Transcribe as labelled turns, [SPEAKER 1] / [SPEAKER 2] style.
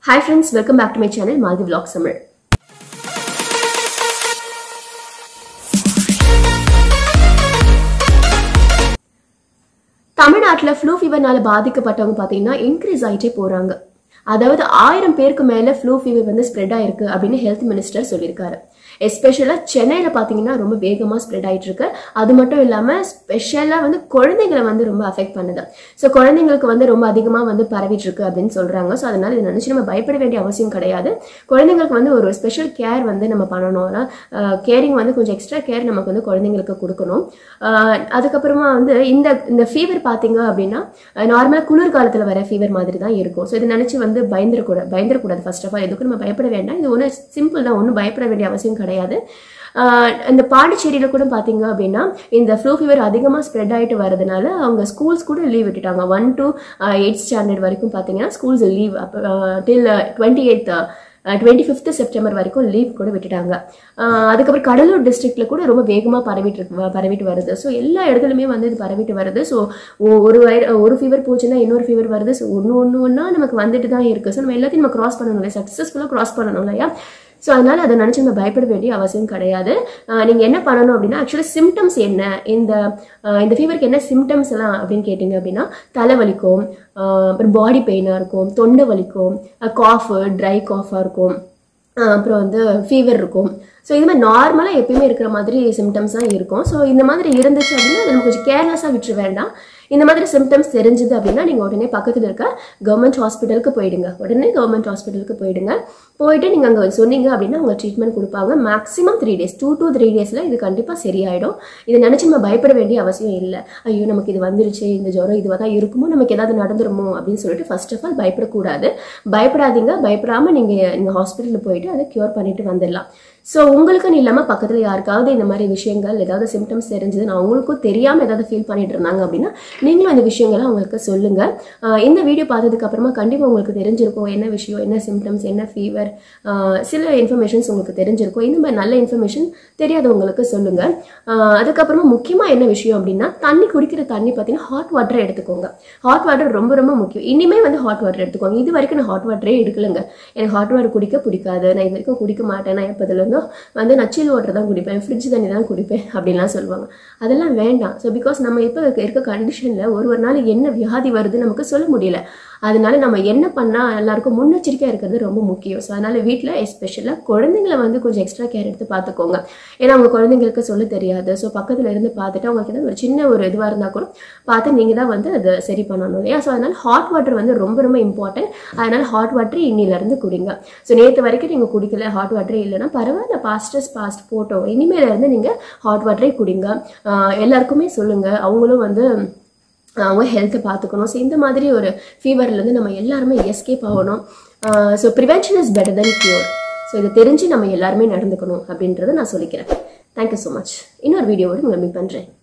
[SPEAKER 1] hi friends welcome back to my channel Malathi vlog Tamil தமிழ்நாட்டில் flu ஃபீவர்னால பாதிக்கப்பட்டவங்க பார்த்தீங்கன்னா இன்க்ரீஸ் ஆகிட்டே போகிறாங்க அதாவது ஆயிரம் பேருக்கு மேலே ஃப்ளூ ஃபீவர் வந்து ஸ்ப்ரெட் ஆயிருக்கு அப்படின்னு ஹெல்த் மினிஸ்டர் சொல்லியிருக்காரு எஸ்பெஷலாக சென்னையில் பார்த்தீங்கன்னா ரொம்ப வேகமாக ஸ்ப்ரெட் ஆயிட்டு இருக்கு அது மட்டும் இல்லாமல் ஸ்பெஷலாக வந்து குழந்தைங்களை வந்து ரொம்ப அஃபெக்ட் பண்ணுது ஸோ குழந்தைங்களுக்கு வந்து ரொம்ப அதிகமாக வந்து பரவிட்டு இருக்கு அப்படின்னு சொல்கிறாங்க ஸோ அதனால இதை நினச்சி நம்ம பயப்பட வேண்டிய அவசியம் கிடையாது குழந்தைங்களுக்கு வந்து ஒரு ஸ்பெஷல் கேர் வந்து நம்ம பண்ணணும்னா கேரிங் வந்து கொஞ்சம் எக்ஸ்ட்ரா கேர் நமக்கு வந்து குழந்தைங்களுக்கு கொடுக்கணும் ஆஹ் அதுக்கப்புறமா வந்து இந்த இந்த ஃபீவர் பார்த்தீங்க அப்படின்னா நார்மலாக குளிர்காலத்தில் வர ஃபீவர் மாதிரி தான் இருக்கும் ஸோ இதை நினச்சி வந்து பயந்துடக்கூடாது பயந்துடக்கூடாது ஃபர்ஸ்ட் ஆஃப் ஆல் எதுக்கும் நம்ம பயப்பட வேண்டாம் இது ஒன்றும் சிம்பிள் தான் ஒன்றும் பயப்பட வேண்டிய அவசியம் கிடையாது ஆஹ் இந்த பாண்டிச்சேரியில் கூட பார்த்தீங்க அப்படின்னா இந்த ஃப்ளூ ஃபீவர் அதிகமாக ஸ்ப்ரெட் ஆகிட்டு வரதுனால அவங்க ஸ்கூல்ஸ் கூட லீவ் விட்டுட்டாங்க ஒன் டு எயிட் ஸ்டாண்டர்ட் வரைக்கும் பார்த்தீங்கன்னா ஸ்கூல்ஸ் லீவ் அப்போ till twenty eighth twenty fifth September வரைக்கும் லீவ் கூட விட்டுட்டாங்க ஆஹ் அதுக்கப்புறம் கடலூர் டிஸ்ட்ரிக்ட்ல கூட ரொம்ப வேகமாக பரவிட்டு இருக்கு பரவிட்டு வருது ஸோ எல்லா இடத்துலையுமே வந்து இது பரவிட்டு வருது ஸோ ஒரு வைர ஒரு ஃபீவர் போச்சுன்னா இன்னொரு ஃபீவர் வருது ஸோ ஒன்று ஒன்று ஒன்றா நமக்கு வந்துட்டு தான் இருக்குது ஸோ நம்ம எல்லாத்தையும் நம்ம கிராஸ் பண்ணணும் இல்லையா சக்ஸஸ்ஃபுல்லாக கிராஸ் பண்ணணும் இல்லையா ஸோ அதனால அதை நினச்சி நம்ம பயப்பட வேண்டிய அவசியம் கிடையாது ஆஹ் நீங்க என்ன பண்ணணும் அப்படின்னா ஆக்சுவலி சிம்டம்ஸ் என்ன இந்த ஆஹ் இந்த ஃபீவருக்கு என்ன சிம்டம்ஸ் எல்லாம் அப்படின்னு கேட்டிங்க அப்படின்னா தலைவலிக்கும் ஆஹ் அப்புறம் பாடி பெயினாக இருக்கும் தொண்டை வலிக்கும் காஃபு ட்ரை காஃபாக இருக்கும் ஆஹ் அப்புறம் வந்து ஃபீவர் இருக்கும் ஸோ இது மாதிரி நார்மலாக எப்பயுமே இருக்கிற மாதிரி சிம்டம்ஸ் தான் இருக்கும் ஸோ இந்த மாதிரி இருந்துச்சு அப்படின்னா அதை நம்ம கொஞ்சம் கேர்லெஸ்ஸாக விட்டுற வேண்டாம் இந்த மாதிரி சிம்டம்ஸ் தெரிஞ்சுது அப்படின்னா நீங்கள் உடனே பக்கத்தில் இருக்க கவர்மெண்ட் ஹாஸ்பிட்டலுக்கு போயிடுங்க உடனே கவர்மெண்ட் ஹாஸ்பிட்டலுக்கு போயிடுங்க போயிட்டு நீங்கள் அங்கே சொன்னீங்க அப்படின்னா அவங்க ட்ரீட்மெண்ட் கொடுப்பாங்க maximum three days two to three டேஸில் இது கண்டிப்பாக சரியாயிடும் இதை நினச்சி நம்ம பயப்பட வேண்டிய அவசியம் இல்லை ஐயோ நமக்கு இது வந்துருச்சு இந்த ஜுரம் இதுவாக தான் இருக்குமோ நமக்கு ஏதாவது நடந்துருமோ அப்படின்னு சொல்லிட்டு ஃபர்ஸ்ட் ஆஃப் ஆல் பயப்படக்கூடாது பயப்படாதீங்க பயப்படாமல் நீங்கள் இந்த ஹாஸ்பிட்டலில் போயிட்டு அதை க்யூர் பண்ணிட்டு வந்துடலாம் ஸோ உங்களுக்குன்னு இல்லாமல் பக்கத்தில் யாருக்காவது இந்த மாதிரி விஷயங்கள் ஏதாவது சிம்டம்ஸ் தெரிஞ்சதுன்னு அவங்களுக்கும் தெரியாமல் ஏதாவது ஃபீல் பண்ணிட்டு இருந்தாங்க அப்படின்னா நீங்களும் இந்த விஷயங்களை அவங்களுக்கு சொல்லுங்கள் இந்த வீடியோ பார்த்ததுக்கு அப்புறமா கண்டிப்பாக உங்களுக்கு தெரிஞ்சிருக்கும் என்ன விஷயம் என்ன சிம்டம்ஸ் என்ன ஃபீவர் சில இன்ஃபர்மேஷன்ஸ் உங்களுக்கு தெரிஞ்சிருக்கும் இந்த மாதிரி நல்ல இன்ஃபர்மேஷன் தெரியாதவங்களுக்கு சொல்லுங்கள் அதுக்கப்புறமா முக்கியமாக என்ன விஷயம் அப்படின்னா தண்ணி குடிக்கிற தண்ணி பார்த்தீங்கன்னா ஹாட் வாட்டரை எடுத்துக்கோங்க ஹாட் வாட்டர் ரொம்ப ரொம்ப முக்கியம் இனிமே வந்து ஹாட் வாட்டர் எடுத்துக்கோங்க இது வரைக்கும் நான் ஹாட் வாட்டரே எடுக்கலைங்க எனக்கு ஹாட் வாட்டர் குடிக்க பிடிக்காது நான் இது வரைக்கும் குடிக்க மாட்டேன் நான் எப்போதுலேருந்து வந்து நான் சில் வாட்டர் தான் குடிப்பேன் ஃப்ரிட்ஜ் தண்ணி தான் குடிப்பேன் அப்படின்லாம் சொல்லுவாங்க அதெல்லாம் வேண்டாம் ஸோ பிகாஸ் நம்ம இப்போ இருக்க கண்டிஷனில் ஒரு ஒரு நாள் என்ன வியாதி வருது நமக்கு சொல்ல முடியல அதனால நம்ம என்ன பண்ணால் எல்லாருக்கும் முன்னெச்சரிக்கையாக இருக்கிறது ரொம்ப முக்கியம் ஸோ அதனால வீட்டில் எஸ்பெஷலாக குழந்தைங்களை வந்து கொஞ்சம் எக்ஸ்ட்ரா கேர் எடுத்து பார்த்துக்கோங்க ஏன்னா அவங்க குழந்தைங்களுக்கு சொல்ல தெரியாது ஸோ பக்கத்தில் இருந்து பார்த்துட்டு அவங்களுக்கு ஏதாவது ஒரு சின்ன ஒரு இதுவாக இருந்தால் கூட பார்த்து நீங்கள் தான் வந்து அதை சரி பண்ணணும் இல்லையா ஸோ அதனால ஹாட் வாட்டர் வந்து ரொம்ப ரொம்ப இம்பார்ட்டன்ட் அதனால ஹாட் வாட்டர் இன்னிலேருந்து குடிங்க ஸோ நேற்று வரைக்கும் நீங்கள் குடிக்கல ஹாட் வாட்டரே இல்லைன்னா பரவாயில்ல பாஸ்டஸ் பாஸ்ட் போட்டோம் இனிமேல இருந்து நீங்கள் ஹாட் வாட்டரே குடிங்க எல்லாருக்குமே சொல்லுங்கள் அவங்களும் வந்து அவங்க ஹெல்த்தை பார்த்துக்கணும் ஸோ இந்த மாதிரி ஒரு ஃபீவர்லேருந்து நம்ம எல்லாருமே எஸ்கேப் ஆகணும் so prevention is better than cure so இதை தெரிஞ்சு நம்ம எல்லாருமே நடந்துக்கணும் அப்படின்றத நான் சொல்லிக்கிறேன் தேங்க்யூ ஸோ மச் இன்னொரு வீடியோவோடு உங்களை மீட் பண்ணுறேன்